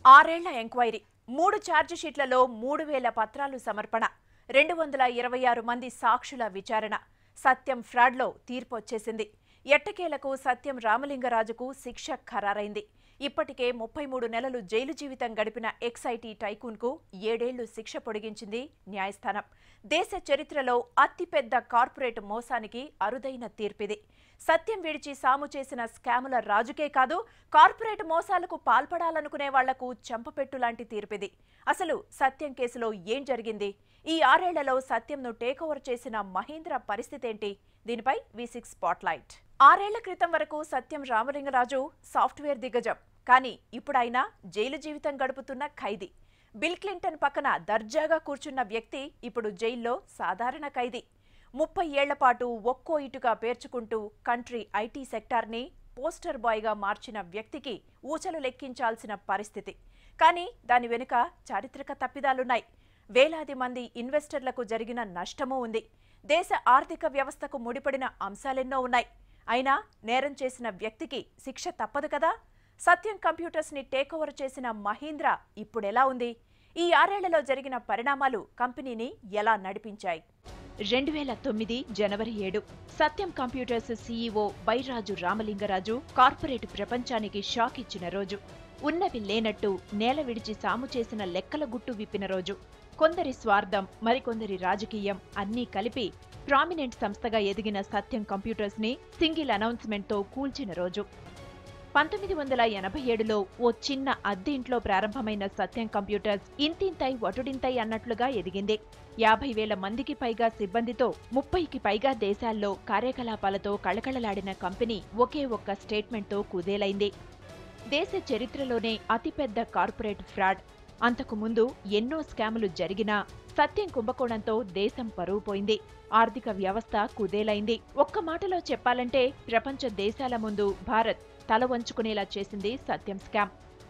ఆరేళ్ల ఎంక్వైరీ మూడు ఛార్జ్ షీట్లలో మూడు వేల పత్రాలు సమర్పణ రెండు వందల ఇరవై ఆరు మంది సాక్షుల విచారణ సత్యం ఫ్రాడ్లో తీర్పు వచ్చేసింది ఎట్టకేలకు సత్యం రామలింగరాజుకు శిక్ష ఖరారైంది ఇప్పటికే ముప్పై మూడు నెలలు జైలు జీవితం గడిపిన ఎక్సైటీ టైకూన్కు ఏడేళ్లు శిక్ష పొడిగించింది న్యాయస్థానం దేశ చరిత్రలో అతిపెద్ద కార్పొరేట్ మోసానికి అరుదైన తీర్పిది సత్యం విడిచి సాము చేసిన స్కాముల రాజుకే కాదు కార్పొరేట్ మోసాలకు పాల్పడాలనుకునే వాళ్లకు చెంపపెట్టు లాంటి తీర్పిది అసలు సత్యం కేసులో ఏం జరిగింది ఈ ఆరేళ్లలో సత్యంను టేకోవర్ చేసిన మహీంద్ర పరిస్థితేంటి దీనిపై వి సిక్స్ స్పాట్లైట్ ఆరేళ్ల క్రితం వరకు సత్యం రామలింగరాజు సాఫ్ట్వేర్ దిగ్గజం కానీ ఇప్పుడైనా జైలు జీవితం గడుపుతున్న ఖైదీ బిల్ క్లింటన్ పక్కన దర్జాగా కూర్చున్న వ్యక్తి ఇప్పుడు జైల్లో సాధారణ ఖైదీ ముప్పై ఏళ్ల పాటు ఒక్కో ఇటుగా పేర్చుకుంటూ కంట్రీ ఐటీ సెక్టార్ని పోస్టర్ బాయ్గా మార్చిన వ్యక్తికి ఊచలు లెక్కించాల్సిన పరిస్థితి కానీ దాని వెనుక చారిత్రక తప్పిదాలున్నాయి వేలాది మంది ఇన్వెస్టర్లకు జరిగిన నష్టమూ ఉంది దేశ ఆర్థిక వ్యవస్థకు ముడిపడిన అంశాలెన్నో ఉన్నాయి అయినా నేరం చేసిన వ్యక్తికి శిక్ష తప్పదు కదా సత్యం కంప్యూటర్స్ ని టేకోవర్ చేసిన మహీంద్ర ఇప్పుడెలా ఉంది ఈ ఆరేళ్లలో జరిగిన పరిణామాలు కంపెనీని ఎలా నడిపించాయి రెండు వేల తొమ్మిది జనవరి ఏడు Satyam computers CEO Byrraju Ramalingaraju corporate ప్రపంచానికి షాక్ ఇచ్చిన రోజు ఉన్నవి లేనట్టు నేల విడిచి సాము చేసిన లెక్కల గుట్టు విప్పిన రోజు కొందరి స్వార్థం మరికొందరి రాజకీయం అన్నీ కలిపి ప్రామినెంట్ సంస్థగా ఎదిగిన సత్యం కంప్యూటర్స్ ని సింగిల్ అనౌన్స్మెంట్ తో కూల్చిన రోజు పంతొమ్మిది వందల ఎనభై ఏడులో ఓ చిన్న అద్దె ఇంట్లో ప్రారంభమైన సత్యం కంప్యూటర్స్ ఇంతింతై వటుడింతై అన్నట్లుగా ఎదిగింది యాభై వేల మందికి పైగా సిబ్బందితో ముప్పైకి పైగా దేశాల్లో కార్యకలాపాలతో కళకళలాడిన కంపెనీ ఒకే ఒక్క స్టేట్మెంట్తో కుదేలైంది దేశ చరిత్రలోనే అతిపెద్ద కార్పొరేట్ ఫ్రాడ్ అంతకు ముందు ఎన్నో స్కాములు జరిగినా సత్యం కుంభకోణంతో దేశం పరువు పోయింది ఆర్థిక వ్యవస్థ కుదేలైంది ఒక్క మాటలో చెప్పాలంటే ప్రపంచ దేశాల ముందు భారత్ తల వంచుకునేలా చేసింది సత్యం స్కామ్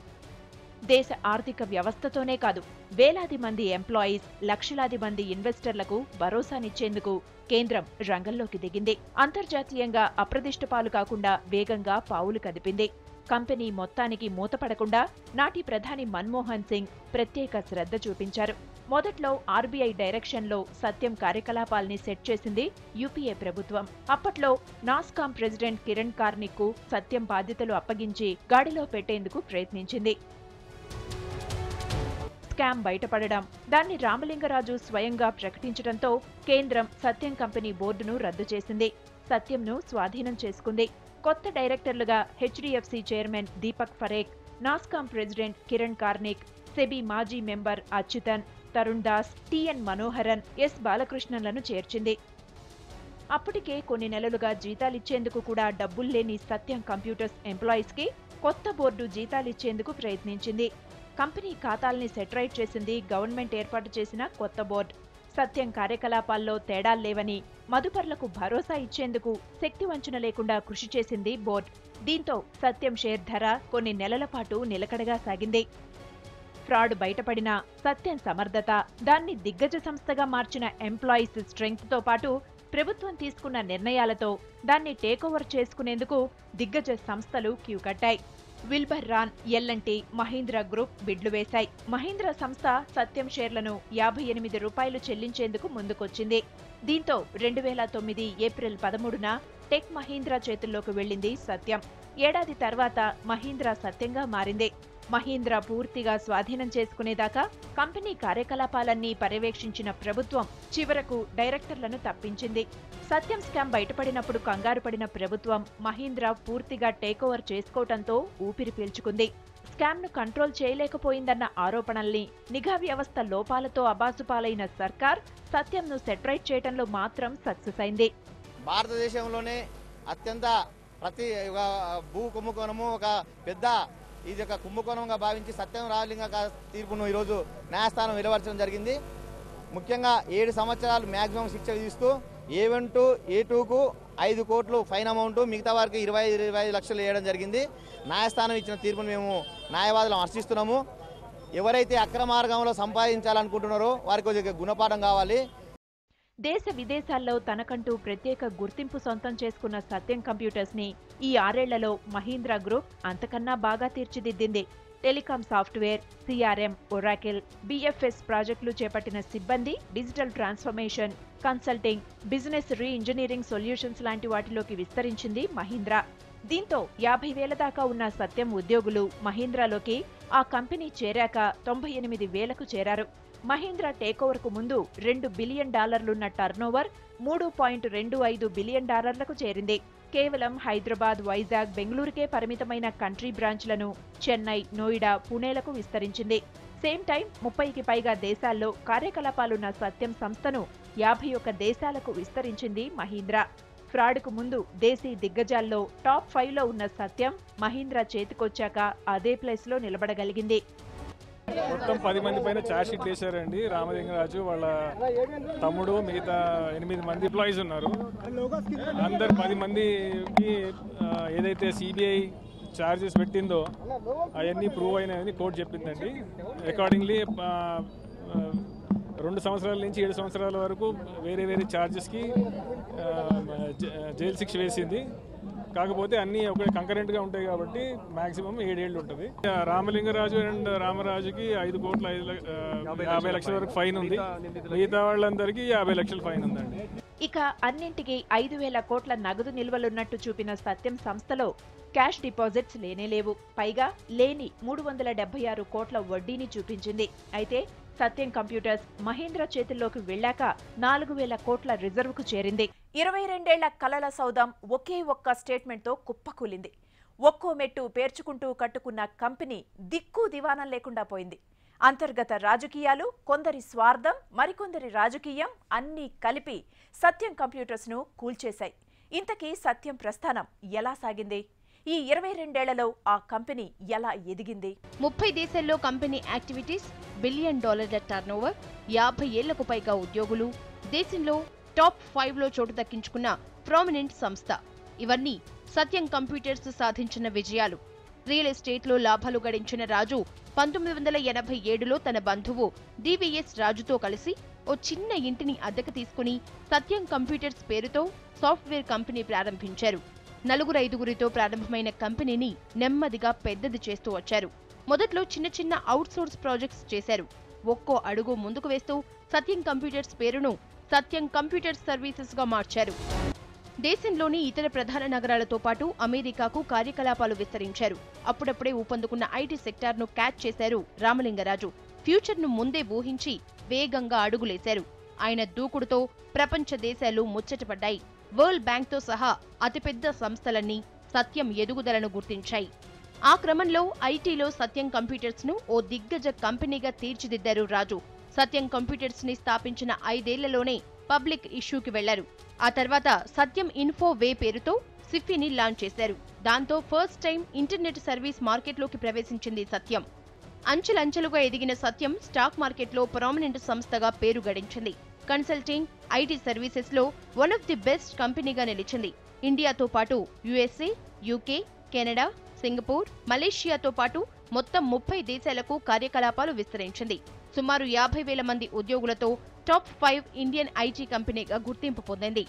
దేశ ఆర్థిక వ్యవస్థతోనే కాదు వేలాది మంది ఎంప్లాయీస్ లక్షలాది మంది ఇన్వెస్టర్లకు భరోసానిచ్చేందుకు కేంద్రం రంగంలోకి దిగింది అంతర్జాతీయంగా అప్రదిష్ట పాలు కాకుండా వేగంగా పావులు కదిపింది కంపెనీ మొత్తానికి మూతపడకుండా నాటి ప్రధాని మన్మోహన్ సింగ్ ప్రత్యేక శ్రద్ధ చూపించారు మొదట్లో ఆర్బీఐ డైరెక్షన్లో సత్యం కార్యకలాపాల్ని సెట్ చేసింది యూపీఏ ప్రభుత్వం అప్పట్లో నాస్కాం ప్రెసిడెంట్ కిరణ్ కార్నిక్ కు సత్యం బాధ్యతలు అప్పగించి గాడిలో పెట్టేందుకు ప్రయత్నించింది స్కామ్ బయటపడడం దాన్ని రామలింగరాజు స్వయంగా ప్రకటించడంతో కేంద్రం సత్యం కంపెనీ బోర్డును రద్దు చేసింది సత్యంను స్వాధీనం చేసుకుంది కొత్త డైరెక్టర్లుగా HDFC chairman Deepak Parekh Nasscom president Kiran Karnik SEBI మాజీ member Achuthan Tarun Das TN Manoharan S బాలకృష్ణన్లను చేర్చింది అప్పటికే కొన్ని నెలలుగా జీతాలిచ్చేందుకు కూడా డబ్బుల్లేని సత్యం కంప్యూటర్స్ ఎంప్లాయీస్ కి కొత్త బోర్డు జీతాలిచ్చేందుకు ప్రయత్నించింది కంపెనీ ఖాతాల్ని సెటరైట్ చేసింది గవర్నమెంట్ ఏర్పాటు చేసిన కొత్త బోర్డు సత్యం కార్యకలాపాల్లో తేడాల్లేవని మదుపర్లకు భరోసా ఇచ్చేందుకు శక్తి వంచన లేకుండా కృషి చేసింది బోర్డు దీంతో సత్యం షేర్ ధర కొన్ని నెలల పాటు నిలకడగా సాగింది ఫ్రాడ్ బయటపడిన సత్యం సమర్థత దాన్ని దిగ్గజ సంస్థగా మార్చిన ఎంప్లాయీస్ స్ట్రెంగ్త్ తో పాటు ప్రభుత్వం తీసుకున్న నిర్ణయాలతో దాన్ని టేకోవర్ చేసుకునేందుకు దిగ్గజ సంస్థలు క్యూ కట్టాయి Wilbur Ross LNT Mahindra group బిడ్లు వేశాయి మహీంద్రా సంస్థ సత్యం షేర్లను యాభై ఎనిమిది రూపాయలు చెల్లించేందుకు ముందుకొచ్చింది దీంతో రెండు వేల తొమ్మిది ఏప్రిల్ పదమూడున టెక్ మహీంద్రా చేతుల్లోకి వెళ్ళింది సత్యం ఏడాది తర్వాత మహీంద్రా సత్యంగా మారింది మహీంద్రా పూర్తిగా స్వాధీనం చేసుకునేదాకా కంపెనీ కార్యకలాపాలన్నీ పర్యవేక్షించిన ప్రభుత్వం చివరకు డైరెక్టర్లను తప్పించింది సత్యం స్కామ్ బయటపడినప్పుడు కంగారు పడిన ప్రభుత్వం మహీంద్రా పూర్తిగా టేకోవర్ చేసుకోవటంతో ఊపిరి పీల్చుకుంది స్కామ్ ను కంట్రోల్ చేయలేకపోయిందన్న ఆరోపణల్ని నిఘా వ్యవస్థ లోపాలతో అబాసుపాలైన సర్కార్ సత్యంను సెటరైట్ చేయడంలో మాత్రం సక్సెస్ అయింది భారతదేశంలోనే అత్యంత ప్రతి ఒక భూ కుంభకోణము ఒక పెద్ద ఇది ఒక కుంభకోణంగా భావించి సత్యం రాజలింగ గా- తీర్పును ఈరోజు న్యాయస్థానం వెలువరచడం జరిగింది ముఖ్యంగా ఏడు సంవత్సరాలు మ్యాక్సిమం శిక్ష విధిస్తూ ఏ వన్ టు ఏ టూకు ఐదు కోట్లు ఫైన్ అమౌంట్ మిగతా వారికి ఇరవై ఇరవై ఐదు లక్షలు వేయడం జరిగింది న్యాయస్థానం ఇచ్చిన తీర్పును మేము న్యాయవాదులను హర్షిస్తున్నాము ఎవరైతే అక్రమ మార్గంలో సంపాదించాలనుకుంటున్నారో వారికి కొద్దిగా గుణపాఠం కావాలి దేశ విదేశాల్లో తనకంటూ ప్రత్యేక గుర్తింపు సొంతం చేసుకున్న సత్యం కంప్యూటర్స్ ని ఈ ఆరేళ్లలో మహీంద్రా గ్రూప్ అంతకన్నా బాగా తీర్చిదిద్దింది telecom software CRM Oracle BFS ప్రాజెక్టులు చేపట్టిన సిబ్బంది digital transformation consulting business reengineering solutions లాంటి వాటిలోకి విస్తరించింది మహీంద్రా దీంతో యాభై వేల దాకా ఉన్న సత్యం ఉద్యోగులు మహీంద్రాలోకి ఆ కంపెనీ చేరాక తొంభై ఎనిమిది వేలకు చేరారు మహీంద్రా టేకోవర్కు ముందు రెండు బిలియన్ డాలర్లున్న టర్నోవర్ మూడు పాయింట్ రెండు ఐదు బిలియన్ డాలర్లకు చేరింది కేవలం హైదరాబాద్ వైజాగ్ బెంగళూరుకే పరిమితమైన కంట్రీ బ్రాంచ్లను చెన్నై నోయిడా పుణేలకు విస్తరించింది సేమ్ టైం ముప్పైకి పైగా దేశాల్లో కార్యకలాపాలున్న సత్యం సంస్థను యాభై ఒక్క దేశాలకు విస్తరించింది మహీంద్రా ఫ్రాడ్కు ముందు దేశీ దిగ్గజాల్లో టాప్ ఫైవ్లో ఉన్న సత్యం మహీంద్రా చేతికొచ్చాక అదే ప్లేస్లో నిలబడగలిగింది మొత్తం పది మంది పైన ఛార్జ్ షీట్ వేశారండి రామలింగరాజు వాళ్ళ తమ్ముడు మిగతా ఎనిమిది మంది ఎంప్లాయీస్ ఉన్నారు అందరు పది మందికి ఆ, ఏదైతే సిబిఐ ఛార్జెస్ పెట్టిందో అవన్నీ ప్రూవ్ అయినాయని కోర్టు చెప్పిందండి అకార్డింగ్లీ రెండు సంవత్సరాల నుంచి ఏడు సంవత్సరాల వరకు వేరే వేరే ఛార్జెస్కి జైలు శిక్ష వేసింది కాకపోతే అన్ని ఒక కంకరెంట్ గా ఉంటాయి కాబట్టి మాక్సిమం ఏడేళ్ళు ఉంటుంది ఆ, రామలింగరాజు అండ్ రామరాజుకి ఐదు కోట్ల ఐదు లక్ష- ఆ, యాభై లక్షల వరకు ఫైన్ ఉంది మిగతా వాళ్ళందరికీ యాభై లక్షల ఫైన్ ఉందండి ఇక అన్నింటికీ ఐదు వేల కోట్ల నగదు నిల్వలున్నట్టు చూపిన సత్యం సంస్థలో క్యాష్ డిపాజిట్స్ లేనేలేవు పైగా లేని మూడు వందల డెబ్బై ఆరు కోట్ల వడ్డీని చూపించింది అయితే సత్యం కంప్యూటర్స్ మహేంద్ర చేతుల్లోకి వెళ్ళాక నాలుగు వేల కోట్ల రిజర్వుకు చేరింది ఇరవై రెండేళ్ల కలల సౌదం ఒకే ఒక్క స్టేట్మెంట్తో కుప్పకూలింది ఒక్కో మెట్టు పేర్చుకుంటూ కట్టుకున్న కంపెనీ దిక్కు దివానం లేకుండా పోయింది అంతర్గత రాజకీయాలు కొందరి స్వార్థం మరికొందరి రాజకీయం అన్నీ కలిపి సత్యం కంప్యూటర్స్ను కూల్చేశాయి ఇంతకీ సత్యం ప్రస్థానం ఎలా సాగింది ఈ ఇరవై రెండేళ్లలో ఆ కంపెనీ ఎలా ఎదిగింది ముప్పై దేశాల్లో కంపెనీ యాక్టివిటీస్ బిలియన్ డాలర్ల టర్నోవర్ యాభై ఏళ్లకు పైగా ఉద్యోగులు దేశంలో టాప్ ఫైవ్ లో చోటు దక్కించుకున్న ప్రామినెంట్ సంస్థ ఇవన్నీ సత్యం కంప్యూటర్స్ సాధించిన విజయాలు రియల్ ఎస్టేట్లో లాభాలు గడించిన రాజు పంతొమ్మిది వందల ఎనభై ఏడులో తన బంధువు డివిఎస్ రాజుతో కలిసి ఓ చిన్న ఇంటిని అద్దెకు తీసుకుని సత్యం కంప్యూటర్స్ పేరుతో సాఫ్ట్వేర్ కంపెనీ ప్రారంభించారు నలుగురు ఐదుగురితో ప్రారంభమైన కంపెనీని నెమ్మదిగా పెద్దది చేస్తూ వచ్చారు మొదట్లో చిన్న చిన్న అవుట్సోర్స్ ప్రాజెక్ట్స్ చేశారు ఒక్కో అడుగు ముందుకు వేస్తూ సత్యం కంప్యూటర్స్ పేరును సత్యం కంప్యూటర్ సర్వీసెస్ గా మార్చారు దేశంలోని ఇతర ప్రధాన నగరాలతో పాటు అమెరికాకు కార్యకలాపాలు విస్తరించారు అప్పుడప్పుడే ఊపందుకున్న ఐటీ సెక్టార్ను క్యాచ్ చేశారు రామలింగరాజు ఫ్యూచర్ను ముందే ఊహించి వేగంగా అడుగులేశారు ఆయన దూకుడుతో ప్రపంచ దేశాలు ముచ్చటపడ్డాయి వరల్డ్ బ్యాంక్తో సహా అతిపెద్ద సంస్థలన్నీ సత్యం ఎదుగుదలను గుర్తించాయి ఆ క్రమంలో ఐటీలో సత్యం కంప్యూటర్స్ ను ఓ దిగ్గజ కంపెనీగా తీర్చిదిద్దారు రాజు సత్యం కంప్యూటర్స్ ని స్థాపించిన ఐదేళ్లలోనే పబ్లిక్ ఇష్యూకి వెళ్లారు ఆ తర్వాత సత్యం ఇన్ఫో వే పేరుతో సిఫీని లాంచ్ చేశారు దాంతో ఫస్ట్ టైం ఇంటర్నెట్ సర్వీస్ మార్కెట్లోకి ప్రవేశించింది సత్యం అంచెలంచెలుగా ఎదిగిన సత్యం స్టాక్ మార్కెట్లో ప్రామినెంట్ సంస్థగా పేరు గడించింది కన్సల్టింగ్ ఐటీ సర్వీసెస్ లో వన్ ఆఫ్ ది బెస్ట్ కంపెనీగా నిలిచింది ఇండియాతో పాటు యుఎస్ఏ యూకే కెనడా సింగపూర్ మలేషియాతో పాటు మొత్తం ముప్పై దేశాలకు కార్యకలాపాలు విస్తరించింది సుమారు యాభై వేల మంది ఉద్యోగులతో టాప్ ఫైవ్ ఇండియన్ ఐటీ కంపెనీగా గుర్తింపు పొందింది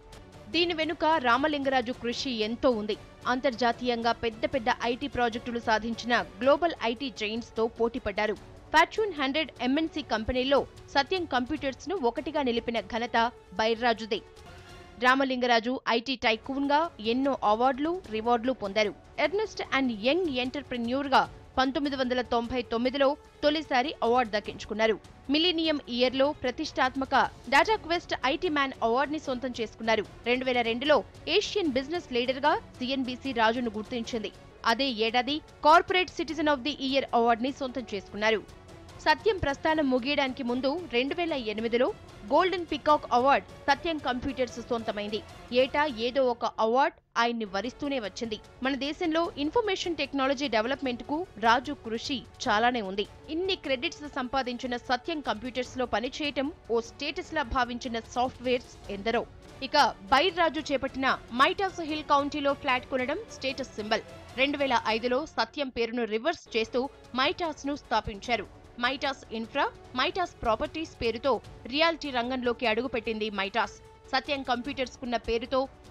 దీని వెనుక రామలింగరాజు కృషి ఎంతో ఉంది అంతర్జాతీయంగా పెద్ద పెద్ద ఐటీ ప్రాజెక్టులు సాధించిన గ్లోబల్ ఐటీ జైంట్స్ తో పోటీపడ్డారు ఫార్చ్యూన్ హండ్రెడ్ ఎంఎన్సీ కంపెనీలో సత్యం కంప్యూటర్స్ ను ఒకటిగా నిలిపిన ఘనత బైర్రాజుదే రామలింగరాజు ఐటీ టైకూన్ గా ఎన్నో అవార్డులు రివార్డులు పొందారు ఎర్నెస్ట్ అండ్ యంగ్ ఎంటర్ప్రెన్యూర్ గా పంతొమ్మిది వందల తొంభై తొమ్మిదిలో తొలిసారి అవార్డు దక్కించుకున్నారు మిలీనియం ఇయర్ లో ప్రతిష్టాత్మక data quest IT man award ని సొంతం చేసుకున్నారు రెండు వేల రెండులో ఏషియన్ బిజినెస్ లీడర్ గా సిఎన్బిసి రాజును గుర్తించింది అదే ఏడాది corporate citizen of the year award ని సొంతం చేసుకున్నారు సత్యం ప్రస్థానం ముగియడానికి ముందు రెండు వేల ఎనిమిదిలో golden peacock award Satyam computers సొంతమైంది ఏటా ఏదో ఒక అవార్డ్ ఆయన్ని వరిస్తూనే వచ్చింది మన దేశంలో ఇన్ఫర్మేషన్ టెక్నాలజీ డెవలప్మెంట్ కు రాజు కృషి చాలానే ఉంది ఇన్ని క్రెడిట్స్ సంపాదించిన సత్యం కంప్యూటర్స్ లో పనిచేయటం ఓ స్టేటస్ లా భావించిన సాఫ్ట్వేర్స్ ఎందరో ఇక బైర్ రాజు చేపట్టిన మైటాస్ హిల్ కౌంటీలో ఫ్లాట్ కొనడం స్టేటస్ సింబల్ రెండు వేల ఐదులో సత్యం పేరును రివర్స్ చేస్తూ మైటాస్ ను స్థాపించారు మైటాస్ ఇన్ఫ్రా మైటాస్ ప్రాపర్టీస్ పేరుతో రియాలిటీ రంగంలోకి అడుగుపెట్టింది మైటాస్ సత్యం కంప్యూటర్స్ కున్న పేరుతో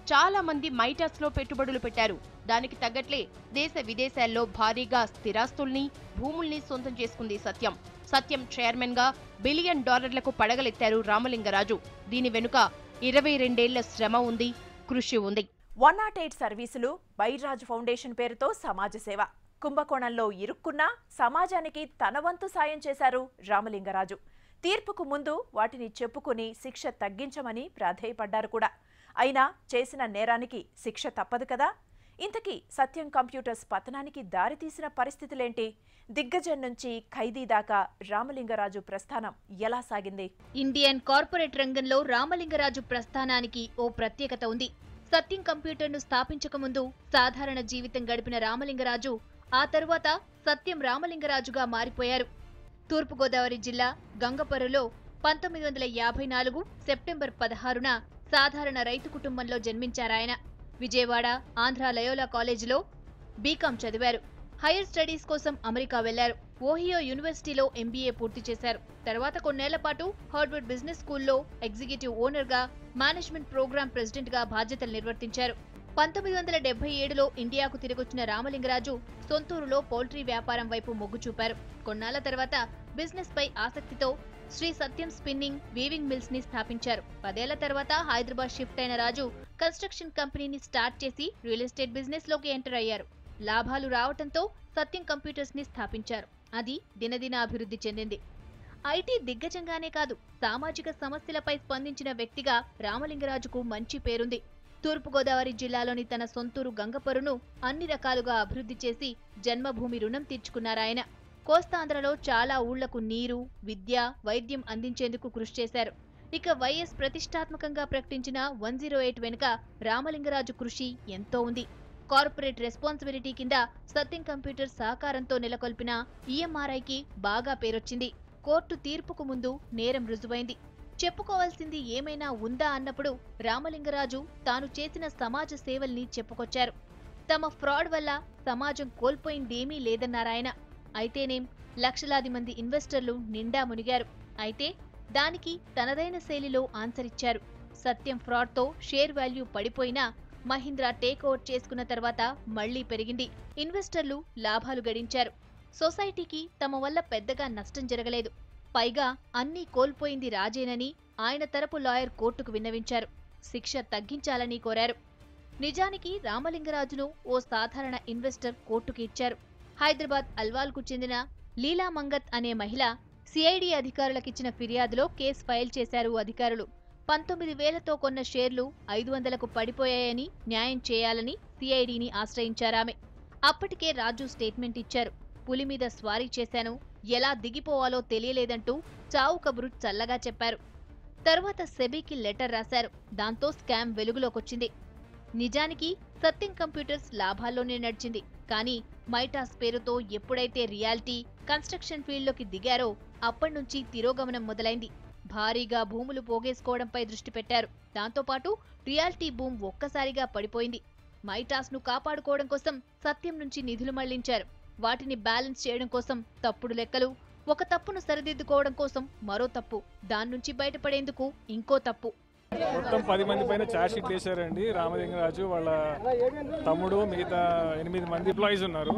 చాలా మంది మైటాస్ లో పెట్టుబడులు పెట్టారు దానికి తగ్గట్లే దేశ విదేశాల్లో భారీగా స్థిరాస్తుల్ని భూముల్ని సొంతం చేసుకుంది సత్యం సత్యం చైర్మన్ గా బిలియన్ డాలర్లకు పడగలెత్తారు రామలింగరాజు దీని వెనుక ఇరవై రెండేళ్ల శ్రమ ఉంది కృషి ఉంది వన్ నాట్ ఎయిట్ సర్వీసులు బైరాజ్ ఫౌండేషన్ పేరుతో సమాజ సేవ కుంభకోణంలో ఇరుక్కున్నా సమాజానికి తన వంతు సాయం చేశారు రామలింగరాజు తీర్పుకు ముందు వాటిని చెప్పుకుని శిక్ష తగ్గించమని ప్రాధేయపడ్డారు కూడా అయినా చేసిన నేరానికి శిక్ష తప్పదు కదా ఇంతకీ సత్యం కంప్యూటర్స్ పతనానికి దారితీసిన పరిస్థితులేంటి దిగ్గజం నుంచి ఖైదీ దాకా రామలింగరాజు ప్రస్థానం ఎలా సాగింది ఇండియన్ కార్పొరేట్ రంగంలో రామలింగరాజు ప్రస్థానానికి ఓ ప్రత్యేకత ఉంది సత్యం కంప్యూటర్ను స్థాపించకముందు సాధారణ జీవితం గడిపిన రామలింగరాజు ఆ తరువాత సత్యం రామలింగరాజుగా మారిపోయారు తూర్పుగోదావరి జిల్లా గంగపర్రులో పంతొమ్మిది వందల యాభై నాలుగు సెప్టెంబర్ పదహారున సాధారణ రైతు కుటుంబంలో జన్మించారాయన విజయవాడ ఆంధ్ర లయోలా కాలేజీలో బీకాం చదివారు హైయర్ స్టడీస్ కోసం అమెరికా వెళ్లారు ఓహియో యూనివర్సిటీలో ఎంబీఏ పూర్తి చేశారు తర్వాత కొన్నేళ్ల పాటు హార్వర్డ్ బిజినెస్ స్కూల్లో ఎగ్జిక్యూటివ్ ఓనర్ గా మేనేజ్మెంట్ ప్రోగ్రామ్ ప్రెసిడెంట్ గా బాధ్యతలు నిర్వర్తించారు పంతొమ్మిది వందల డెబ్బై ఏడులో ఇండియాకు తిరిగొచ్చిన రామలింగరాజు సొంతూరులో పౌల్ట్రీ వ్యాపారం వైపు మొగ్గు చూపారు కొన్నాళ్ల తర్వాత బిజినెస్ పై ఆసక్తితో Shri Satyam spinning weaving mills ని స్థాపించారు పదేళ్ల తర్వాత హైదరాబాద్ షిఫ్ట్ అయిన రాజు కన్స్ట్రక్షన్ కంపెనీని స్టార్ట్ చేసి రియల్ ఎస్టేట్ బిజినెస్ లోకి ఎంటర్ అయ్యారు లాభాలు రావటంతో సత్యం కంప్యూటర్స్ ని స్థాపించారు అది దినదిన అభివృద్ధి చెందింది ఐటీ దిగ్గజంగానే కాదు సామాజిక సమస్యలపై స్పందించిన వ్యక్తిగా రామలింగరాజుకు మంచి పేరుంది తూర్పుగోదావరి జిల్లాలోని తన సొంతూరు గంగపరును అన్ని రకాలుగా అభివృద్ధి చేసి జన్మభూమి రుణం తీర్చుకున్నారాయన కోస్తాంధ్రలో చాలా ఊళ్లకు నీరు విద్య వైద్యం అందించేందుకు కృషి చేశారు ఇక వైఎస్ ప్రతిష్టాత్మకంగా ప్రకటించిన వన్ జీరో ఎయిట్ వెనుక రామలింగరాజు కృషి ఎంతో ఉంది కార్పొరేట్ రెస్పాన్సిబిలిటీ కింద సత్యం కంప్యూటర్ సహకారంతో నెలకొల్పిన ఈఎంఆర్ఐకి బాగా పేరొచ్చింది కోర్టు తీర్పుకు ముందు నేరం రుజువైంది చెప్పుకోవాల్సింది ఏమైనా ఉందా అన్నప్పుడు రామలింగరాజు తాను చేసిన సమాజ సేవల్ని చెప్పుకొచ్చారు తమ ఫ్రాడ్ వల్ల సమాజం కోల్పోయిందేమీ లేదన్నారాయన అయితేనేం లక్షలాది మంది ఇన్వెస్టర్లు నిండా మునిగారు అయితే దానికి తనదైన శైలిలో ఆన్సర్ ఇచ్చారు సత్యం ఫ్రాడ్తో షేర్ వాల్యూ పడిపోయినా మహీంద్రా టేక్ ఓవర్ చేసుకున్న తర్వాత మళ్లీ పెరిగింది ఇన్వెస్టర్లు లాభాలు గడించారు సొసైటీకి తమ వల్ల పెద్దగా నష్టం జరగలేదు పైగా అన్నీ కోల్పోయింది రాజేనని ఆయన తరపు లాయర్ కోర్టుకు విన్నవించారు శిక్ష తగ్గించాలని కోరారు నిజానికి రామలింగరాజును ఓ సాధారణ ఇన్వెస్టర్ కోర్టుకు ఇచ్చారు హైదరాబాద్ అల్వాల్కు చెందిన లీలా మంగత్ అనే మహిళ సిఐడి అధికారులకిచ్చిన ఫిర్యాదులో కేసు ఫైల్ చేశారు అధికారులు పంతొమ్మిది వేలతో కొన్న షేర్లు ఐదు వందలకు పడిపోయాయని న్యాయం చేయాలని సిఐడిని ఆశ్రయించారామె అప్పటికే రాజు స్టేట్మెంట్ ఇచ్చారు పులి మీద స్వారీ చేశాను ఎలా దిగిపోవాలో తెలియలేదంటూ చావు కబురు చల్లగా చెప్పారు తర్వాత సెబీకి లెటర్ రాశారు దాంతో స్కామ్ వెలుగులోకొచ్చింది నిజానికి సత్యం కంప్యూటర్స్ లాభాల్లోనే నడిచింది కానీ మైటాస్ పేరుతో ఎప్పుడైతే రియాలిటీ కన్స్ట్రక్షన్ ఫీల్డ్లోకి దిగారో అప్పటినుంచి తిరోగమనం మొదలైంది భారీగా భూములు పోగేసుకోవడంపై దృష్టి పెట్టారు దాంతోపాటు రియాలిటీ భూమ్ ఒక్కసారిగా పడిపోయింది మైటాస్ను కాపాడుకోవడం కోసం సత్యం నుంచి నిధులు మళ్లించారు వాటిని బ్యాలెన్స్ చేయడం కోసం తప్పుడు లెక్కలు ఒక తప్పును సరిదిద్దుకోవడం కోసం మరో తప్పు దాని నుంచి బయటపడేందుకు ఇంకో తప్పు మొత్తం పది మంది పైన ఛార్జ్ షీట్ వేశారండి రామలింగరాజు వాళ్ళ తమ్ముడు మిగతా ఎనిమిది మంది ఎంప్లాయీస్ ఉన్నారు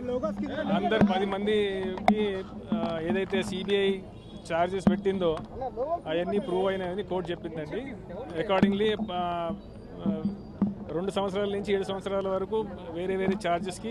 అందరు పది మందికి ఆ, ఏదైతే సిబిఐ ఛార్జెస్ పెట్టిందో అవన్నీ ప్రూవ్ అయినాయని కోర్టు చెప్పిందండి అకార్డింగ్లీ రెండు సంవత్సరాల నుంచి ఏడు సంవత్సరాల వరకు వేరే వేరే ఛార్జెస్కి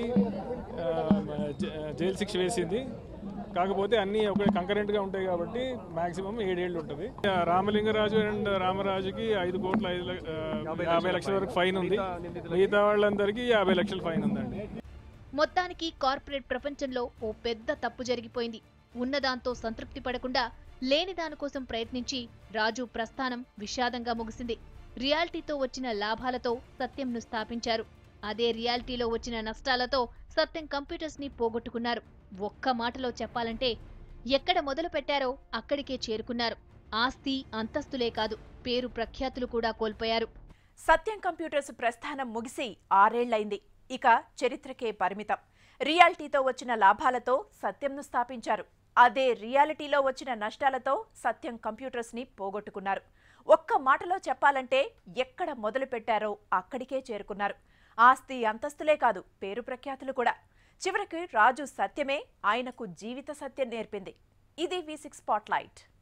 జైలు శిక్ష వేసింది కాకపోతే అన్ని ఒక కంకరెంట్ గా ఉంటాయి కాబట్టి మాక్సిమం ఏడేళ్ళు ఉంటుంది ఆ, రామలింగరాజు అండ్ రామరాజుకి ఐదు కోట్ల ఐదు లక్ష- ఆ, యాభై లక్షల వరకు ఫైన్ ఉంది మిగతా వాళ్ళందరికీ యాభై లక్షల ఫైన్ ఉందండి మొత్తానికి కార్పొరేట్ ప్రపంచంలో ఓ పెద్ద తప్పు జరిగిపోయింది ఉన్నదాంతో సంతృప్తి పడకుండా లేని దానికోసం ప్రయత్నించి రాజు ప్రస్థానం విషాదంగా ముగిసింది రియాలిటీతో వచ్చిన లాభాలతో సత్యంను స్థాపించారు అదే రియాలిటీలో వచ్చిన నష్టాలతో సత్యం కంప్యూటర్స్ ని పోగొట్టుకున్నారు ఒక్క మాటలో చెప్పాలంటే ఎక్కడ మొదలు పెట్టారో అక్కడికే చేరుకున్నారు ఆస్తి అంతస్తులే కాదు పేరు ప్రఖ్యాతులు కూడా కోల్పోయారు సత్యం కంప్యూటర్స్ ప్రస్థానం ముగిసి ఆరేళ్లైంది ఇక చరిత్రకే పరిమితం రియాలిటీతో వచ్చిన లాభాలతో సత్యంను స్థాపించారు అదే రియాలిటీలో వచ్చిన నష్టాలతో సత్యం కంప్యూటర్స్ ని పోగొట్టుకున్నారు ఒక్క మాటలో చెప్పాలంటే ఎక్కడ మొదలు పెట్టారో అక్కడికే చేరుకున్నారు ఆస్తి అంతస్తులే కాదు పేరు ప్రఖ్యాతులు కూడా చివరికి రాజు సత్యమే ఆయనకు జీవిత సత్యం నేర్పింది ఇది వి సిక్స్ స్పాట్లైట్